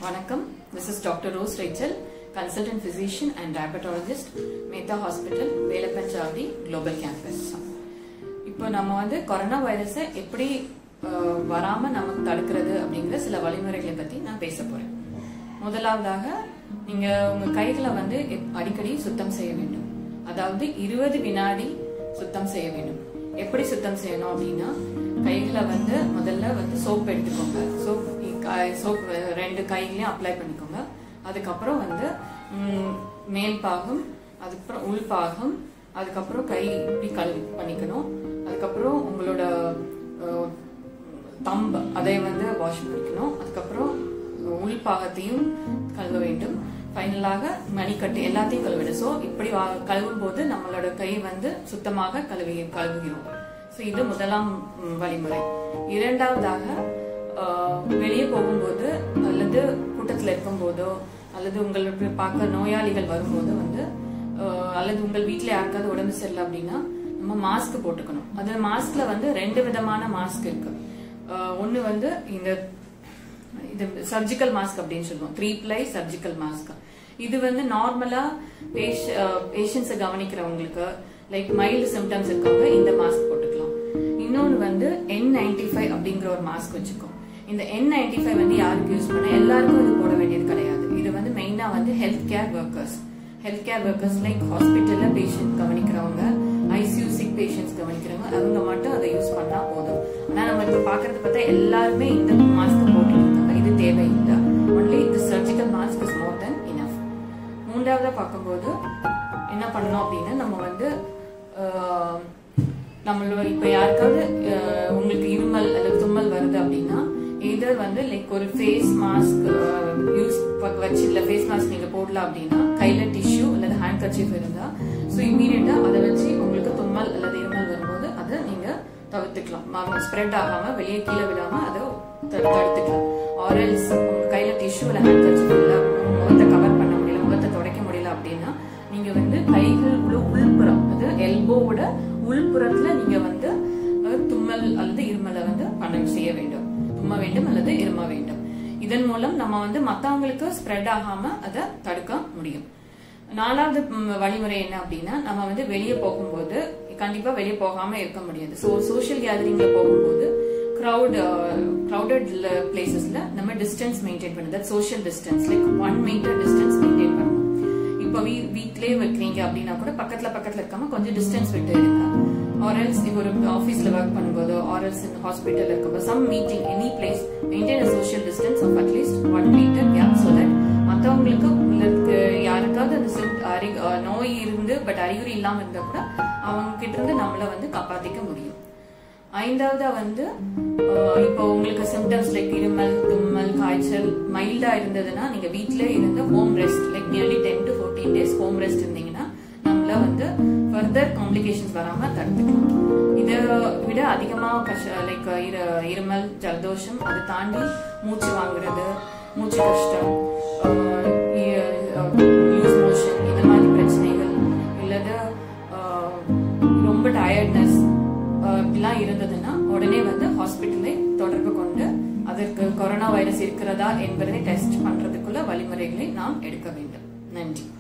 வணக்கம் this is doctor Rose Rachel consultant physician and diabetologist Mehta hospital Velappanchavadi global campus இப்போ நம்ம வந்து கொரோனா வைரஸை எப்படி அஹ், வராம நமக்கு தடுக்கிறது அப்படிங்கிற சில வழிமுறைகளை பத்தி நான் பேச போறேன் முதலாவதாக நீங்க உங்க கைகளை வந்து எப்- அடிக்கடி சுத்தம் செய்ய வேண்டும் அதாவது இருபது வினாடி சுத்தம் செய்ய வேண்டும் எப்படி சுத்தம் செய்யணும் அப்படின்னா கைகளை வந்து முதல்ல வந்து சோப் எடுத்துக்கோங்க சோப் சோப் ரெண்டு கைகளையும் அப்ளை பண்ணிக்கோங்க அதுக்கப்புறம் வந்து ம், மேல் பாகம் அதுக்கப்புறம் உள் பாகம் அதுக்கப்புறம் கை இப்படி கல் பண்ணிக்கணும் அதுக்கப்புறம் உங்களோட தம்ப அதை வந்து வாஷ் பண்ணிக்கணும் அதுக்கப்புறம் உள் பாகத்தையும் கழுவ வேண்டும் ஃபைனலாக மணிக்கட்டு எல்லாத்தையும் கழுவ வேண்டும் ஸோ இப்படி வா- கழுவும் போது நம்மளோட கை வந்து சுத்தமாக கழுவி கழுவுகிறோம் ஸோ இது முதலாம் ம், வழிமுறை இரண்டாவதாக ஆஹ், வெளியே போகும்போது அல்லது கூட்டத்தில் இருக்கும்போதோ அல்லது உங்களுக்கு பார்க்க நோயாளிகள் வரும்போது வந்து ஆஹ், அல்லது உங்கள் வீட்டில் யாருக்காவது உடம்பு சரியில்லை அப்படின்னா நம்ம மாஸ்க் போட்டுக்கணும் அது மாஸ்க்ல வந்து ரெண்டு விதமான மாஸ்க் இருக்கு ஒன்று வந்து இந்த இது சர்ஜிக்கல் மாஸ்க் அப்படின்னு சொல்லுவோம் த்ரீ ப்ளை சர்ஜிக்கல் மாஸ்க் இது வந்து நார்மலா பேஷண்ட்ஸை கவனிக்கிறவங்களுக்கு லைக் மைல்டு சிம்டம்ஸ் இருக்கவங்க இந்த மாஸ்க் போட்டுக்கலாம் இன்னொன்று வந்து என் நைன்டி ஃபைவ் அப்படிங்கிற ஒரு மாஸ்க் வச்சுக்கோம் இந்த என் நைன்டி ஃபைவ் வந்து யாருக்கு யூஸ் பண்ண எல்லாருக்கும் இது போட வேண்டியது கிடையாது இது வந்து மெயினாக வந்து health care workers health care workers like ஹாஸ்பிட்டல்ல பேஷண்ட் கவனிக்கிறவங்க ஐசியூ சிக் பேஷண்ட்ஸ் கவனிக்கிறவங்க அவங்க மட்டும் அதை யூஸ் பண்ணா போதும் ஆனா நம்ம இப்ப பாக்குறது பார்த்தா எல்லாருமே இந்த மாஸ்க் போட்டுட்டு இருக்காங்க இது தேவையில்லை ஒன்லி இந்த surgical mask is more than enough மூன்றாவதா பார்க்கும்போது என்ன பண்ணணும் அப்படின்னா நம்ம வந்து ஆஹ், நம்மளோட இப்ப யாருக்காவது ஆஹ், உங்களுக்கு இருமல் அல்லது தும்மல் வருது அப்படின்னா இதர் வந்து லைக் ஒரு ஃபேஸ் மாஸ்க் யூஸ் வச்சு இல்ல ஃபேஸ் மாஸ்க் நீங்க போடல அப்படின்னா கையில டிஷ்யூ அல்லது ஹேண்ட் கர்ச்சீஃப் இருந்தா ஸோ இம்மீடியட்டா அதை வச்சு உங்களுக்கு தும்மல் அல்லது இருமல் வரும்போது அதை நீங்க தவிர்த்துக்கலாம் ஸ்ப்ரெட் ஆகாம வெளியே கீழே விடாம அதை தடு- தடுத்துக்கலாம் ஆரல்ஸ் உங்க கையில டிஷ்யூ இல்ல ஹேண்ட் கர்ச்சீஃப் இல்ல உங்க முகத்தை கவர் பண்ண முடியல முகத்தை துடைக்க முடியல அப்படின்னா நீங்க வந்து கைகள் உள்ள உள்புறம் அது எல்போவோட உள்புறத்துல நீங்க வந்து அஹ், தும்மல் அல்லது இருமலை வந்து பண்ண செய்ய வேண்டும் தும்ம வேண்டும் அல்லது இரும வேண்டும் இதன் மூலம் நம்ம வந்து மத்தவங்களுக்கு ஸ்ப்ரெட் ஆகாம அதை தடுக்க முடியும் நாலாவது ம், வழிமுறை என்ன அப்படின்னா நம்ம வந்து வெளியே போகும்போது கண்டிப்பா வெளியே போகாம இருக்க முடியாது ஸோ சோஷியல் கேதரிங்ல போகும்போது க்ரௌட் க்ரௌடட் பிளேசஸ்ல நம்ம டிஸ்டன்ஸ் மெயின்டைன் பண்ணுறது social distance like one metre distance maintain பண்ணணும் இப்போ வீ வீட்லயே வைக்கிறீங்க அப்படின்னா கூட பக்கத்துல பக்கத்துல இருக்காம கொஞ்சம் டிஸ்டன்ஸ் விட்டு இருங்க ஆர்எல்ஸ் இப்போ ஒரு ஆஃபீஸ்ல ஒர்க் பண்ணும்போது ஆர்எல்ஸ் இந்த ஹாஸ்பிட்டல் இருக்கும்போது some meeting any place maintain a social distance of at least one metre gap so that மற்றவங்களுக்கு உங்களுக்கு யாருக்காவது அந்த symptom- அறி அஹ் நோய் இருந்து பட் அறிகுறி இல்லாம இருந்தா கூட அவங்க கிட்ட இருந்து நம்மள வந்து காப்பாத்திக்க முடியும் ஐந்தாவதா வந்து அஹ், இப்போ உங்களுக்கு சிம்டம்ஸ் லைக் இருமல் தும்மல் காய்ச்சல் மைல்டா இருந்ததுன்னா நீங்க வீட்ல இருந்து home rest like nearly ten to fourteen days home rest இருந்தீங்கன்னா நம்மள வந்து ஃபர்தர் காம்ப்ளிகேஷன்ஸ் வராம தடுத்துக்கலாம் இதை விட அதிகமா கஷ்ட லைக் இருமல் ஜலதோஷம் அதை தாண்டி மூச்சு வாங்குறது மூச்சு கஷ்டம் லூஸ் மோஷன் இந்த மாதிரி பிரச்சனைகள் இல்லது அஹ், ரொம்ப டயர்ட்னஸ் இப்படிலாம் இருந்ததுன்னா உடனே வந்து ஹாஸ்பிட்டலை தொடர்பு கொண்டு அதற்கு கொரோனா வைரஸ் இருக்கிறதா என்பதை டெஸ்ட் பண்றதுக்குள்ள வழிமுறைகளை நாம் எடுக்க வேண்டும் நன்றி